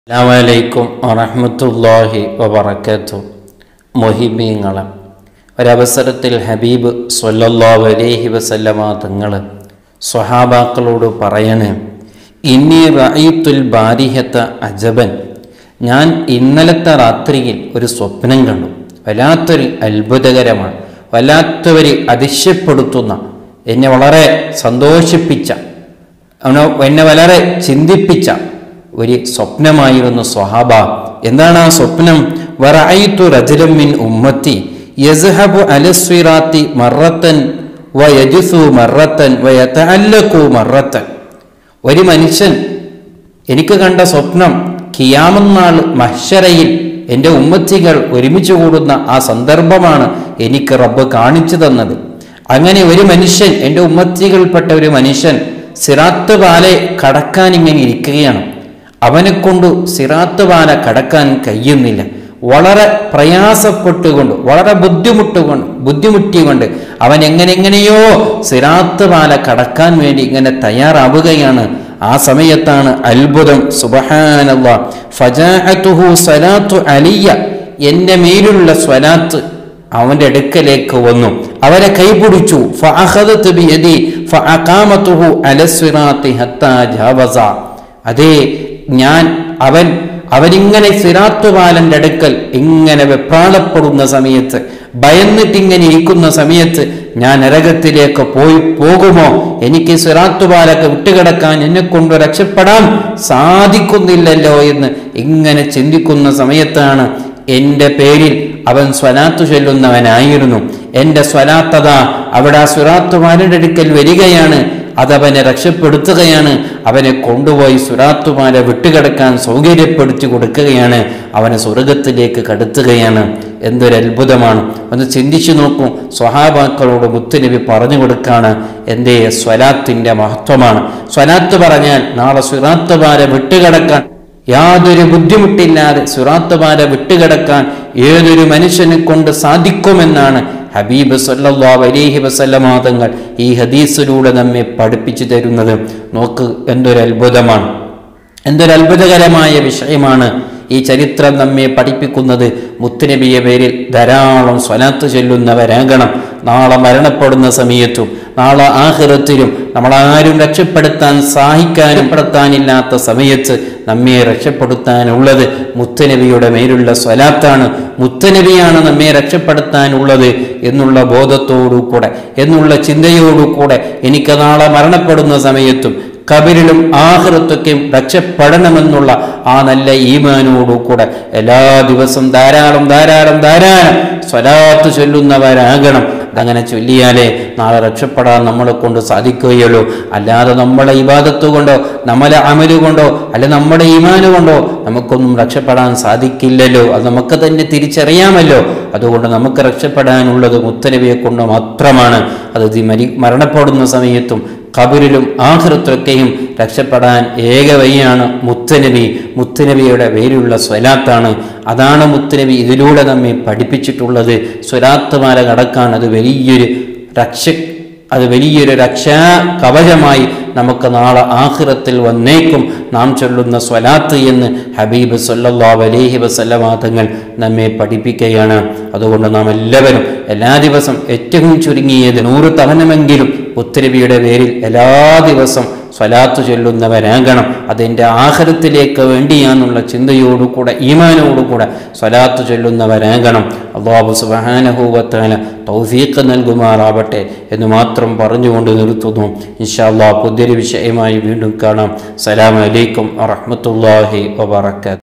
അസ്സാമലൈക്കും വറഹമത്തല്ലാഹി വബർക്കാത്തു മൊഹിബീങ്ങളെ ഒരവസരത്തിൽ ഹബീബ് സല്ലല്ലാഹു അലൈഹി വസല്ലമ തങ്ങൾ സ്വഹാബാക്കളോട് പറയണേ ഇന്നി റഅയ്ത്തുൽ ബാരിഹത്ത അജബൻ ഞാൻ ഇന്നലത്തെ രാത്രിയിൽ ഒരു സ്വപ്നം കണ്ടു വല്ലാത്തൊരു അത്ഭുതകരമാണ് വല്ലാത്തൊരു അതിശയപ്പെടുത്തുന്ന എന്നെ വളരെ സന്തോഷിപ്പിച്ച അവനെ എന്നെ വളരെ ചിന്തിപ്പിച്ച ഒരു സ്വപ്നമായിരുന്നു സ്വഹാബ എന്താണ് ആ സ്വപ്നം വറഅയ്തു റജുലൻ മിൻ ഉമ്മത്തി യസ്ഹബു അലസ്വിറാത്തി മറത്തൻ വയജുസു മറത്തൻ വയതഅല്ലഖു മറത്തൻ ഒരു മനുഷ്യൻ എനിക്ക് കണ്ട സ്വപ്നം കിയാമന്നാൾ മഹ്ശരയിൽ എൻ്റെ ഉമ്മത്തികൾ ഒരുമിച്ച് കൂടുന്ന ആ സന്ദർഭമാണ് എനിക്ക് റബ്ബ് കാണിച്ചു തന്നത് അങ്ങനെ ഒരു മനുഷ്യൻ എൻ്റെ ഉമ്മത്തികൾപ്പെട്ട ഒരു മനുഷ്യൻ സിറാത്ത് പാലെ കടക്കാൻ ഇങ്ങനെ ഇരിക്കുകയാണ് അവനെ കൊണ്ട് സിറാത്ത് പാല കടക്കാൻ കഴിയുന്നില്ല വളരെ പ്രയാസപ്പെട്ടുകൊണ്ട് വളരെ ബുദ്ധിമുട്ടുകൊണ്ട് ബുദ്ധിമുട്ടിക്കൊണ്ട് അവൻ എങ്ങനെ എങ്ങനെയോ സിറാത്ത് പാല കടക്കാൻ വേണ്ടി ഇങ്ങനെ തയ്യാറാവുകയാണ് ആ സമയത്താണ് അത്ഭുതം സുബഹാനല്ലാ ഫജാഅത്തുഹു സലാത്തു അലിയ എൻ്റെ മേലുള്ള സ്വലാത്ത് അവന്റെ അടുക്കലേക്ക് വന്നു അവരെ കൈപിടിച്ചു ഫഅഖദതു ബിയദി ഫഅഖാമതുഹു അലസ്വിറാത്തി ഹത്താ ജാവസ അതേ ഞാൻ അവൻ അവനിങ്ങനെ സിറാത്തുപാലന്റെ അടുക്കൽ ഇങ്ങനെ വെപ്രാളപ്പെടുന്ന സമയത്ത് ഭയന്നിട്ടിങ്ങനെ ഇരിക്കുന്ന സമയത്ത് ഞാൻ നരകത്തിലേക്ക് പോയി പോകുമോ എനിക്ക് സിറാത്തുപാലൊക്കെ വിട്ടുകിടക്കാൻ എന്നെ കൊണ്ട് രക്ഷപ്പെടാൻ സാധിക്കുന്നില്ലല്ലോ എന്ന് ഇങ്ങനെ ചിന്തിക്കുന്ന സമയത്താണ് എൻ്റെ പേരിൽ അവൻ സ്വലാത്തു ചൊല്ലുന്നവനായിരുന്നു എൻ്റെ സ്വലാത്തത അവിടെ ആ സുറാത്തുമാരുടെ അടുക്കൽ വരികയാണ് അതവനെ രക്ഷപ്പെടുത്തുകയാണ് അവനെ കൊണ്ടുപോയി സുറാത്തുമാരെ വിട്ടുകിടക്കാൻ സൗകര്യപ്പെടുത്തി കൊടുക്കുകയാണ് അവനെ സ്വർഗത്തിലേക്ക് കടത്തുകയാണ് എന്തൊരു അത്ഭുതമാണ് ഒന്ന് ചിന്തിച്ചു നോക്കൂ സ്വഹാബാക്കളോട് മുത്തുനബി പറഞ്ഞു കൊടുക്കാണ് എൻ്റെ സ്വലാത്തിൻ്റെ മഹത്വമാണ് സ്വലാത്ത് പറഞ്ഞാൽ നാളെ സുറാത്തുമാരെ വിട്ടുകിടക്കാൻ യാതൊരു ബുദ്ധിമുട്ടില്ലാതെ സുറാത്തുമാരെ വിട്ടുകിടക്കാൻ ഏതൊരു മനുഷ്യനെ കൊണ്ട് സാധിക്കുമെന്നാണ് ഹബീബ് സല്ലല്ലാഹു അലൈഹി വസല്ലമ തങ്ങൾ ഈ ഹദീസിലൂടെ നമ്മെ പഠിപ്പിച്ചു തരുന്നത് നോക്ക് എന്തൊരു അത്ഭുതമാണ് എന്തൊരു അത്ഭുതകരമായ വിഷയമാണ് ഈ ചരിത്രം നമ്മെ പഠിപ്പിക്കുന്നത് മുത്തുനബിയെ പേരിൽ ധാരാളം സ്വലാത്ത് ചൊല്ലുന്നവരാകണം നാളെ മരണപ്പെടുന്ന സമയത്തും നാളെ ആഹൃത്തിലും നമ്മളാരും രക്ഷപ്പെടുത്താൻ സഹായിക്കാനും പെടുത്താനില്ലാത്ത സമയത്ത് നമ്മെ രക്ഷപ്പെടുത്താനുള്ളത് മുത്തനബിയുടെ മേലുള്ള സ്വലാത്താണ് മുത്തനബിയാണ് നമ്മെ രക്ഷപ്പെടുത്താനുള്ളത് എന്നുള്ള ബോധത്തോടു കൂടെ എന്നുള്ള ചിന്തയോടു കൂടെ എനിക്ക് നാളെ മരണപ്പെടുന്ന സമയത്തും കബരിലും ആഹൃത്തൊക്കെയും രക്ഷപ്പെടണമെന്നുള്ള ആ നല്ല ഈമാനോടുകൂടെ എല്ലാ ദിവസവും ധാരാളം ധാരാളം ധാരാളം സ്വലാത്ത് ചൊല്ലുന്നവരാകണം അതങ്ങനെ ചൊല്ലിയാലേ നാളെ രക്ഷപ്പെടാൻ നമ്മളെ കൊണ്ട് സാധിക്കുകയുള്ളൂ അല്ലാതെ നമ്മളെ ഇബാദത്ത് കൊണ്ടോ നമ്മളെ അമല് കൊണ്ടോ അല്ലെ നമ്മുടെ ഈമാന് കൊണ്ടോ നമുക്കൊന്നും രക്ഷപ്പെടാൻ സാധിക്കില്ലല്ലോ അത് നമുക്ക് തന്നെ തിരിച്ചറിയാമല്ലോ അതുകൊണ്ട് നമുക്ക് രക്ഷപ്പെടാനുള്ളത് മുത്തനബിയെ കൊണ്ട് മാത്രമാണ് അത് ദി മരി മരണപ്പെടുന്ന സമയത്തും കബറിലും ആഹൃത്തൊക്കെയും രക്ഷപ്പെടാൻ ഏക വഴിയാണ് മുത്തനബി മുത്തനബിയുടെ പേരുള്ള സ്വലാത്താണ് അതാണ് മുത്തനബി ഇതിലൂടെ നമ്മെ പഠിപ്പിച്ചിട്ടുള്ളത് സ്വലാത്തുമാല കടക്കാൻ അത് വലിയൊരു രക്ഷ അത് വലിയൊരു രക്ഷാ കവചമായി നമുക്ക് നാളെ ആഹ്റത്തിൽ വന്നേക്കും നാം ചൊല്ലുന്ന സ്വലാത്ത് എന്ന് ഹബീബ് സല്ലല്ലാഹു അലൈഹി വസല്ലമ തങ്ങൾ നമ്മെ പഠിപ്പിക്കുകയാണ് അതുകൊണ്ട് നാം എല്ലാവരും എല്ലാ ദിവസം ഏറ്റവും ചുരുങ്ങിയത് നൂറ് തവണമെങ്കിലും ഉത്തരവിയുടെ പേരിൽ എല്ലാ ദിവസം സ്വലാത്ത് ചൊല്ലുന്നവരാകണം അതെൻ്റെ ആഹാരത്തിലേക്ക് വേണ്ടിയാന്നുള്ള ചിന്തയോടുകൂടെ ഈമാനോടുകൂടെ സ്വലാത്ത് ചൊല്ലുന്നവരാകണം അള്ളാഹു സുബഹാനഹൂവത്താല തൗഫീഖ് നൽകുമാറാവട്ടെ എന്ന് മാത്രം പറഞ്ഞുകൊണ്ട് നിർത്തുന്നു ഇൻഷാ അള്ളാഹ് പുതിയൊരു വിഷയമായി വീണ്ടും കാണാം സലാം അലൈക്കും വറഹ്മത്തുള്ളാഹി വബറകാത്ത്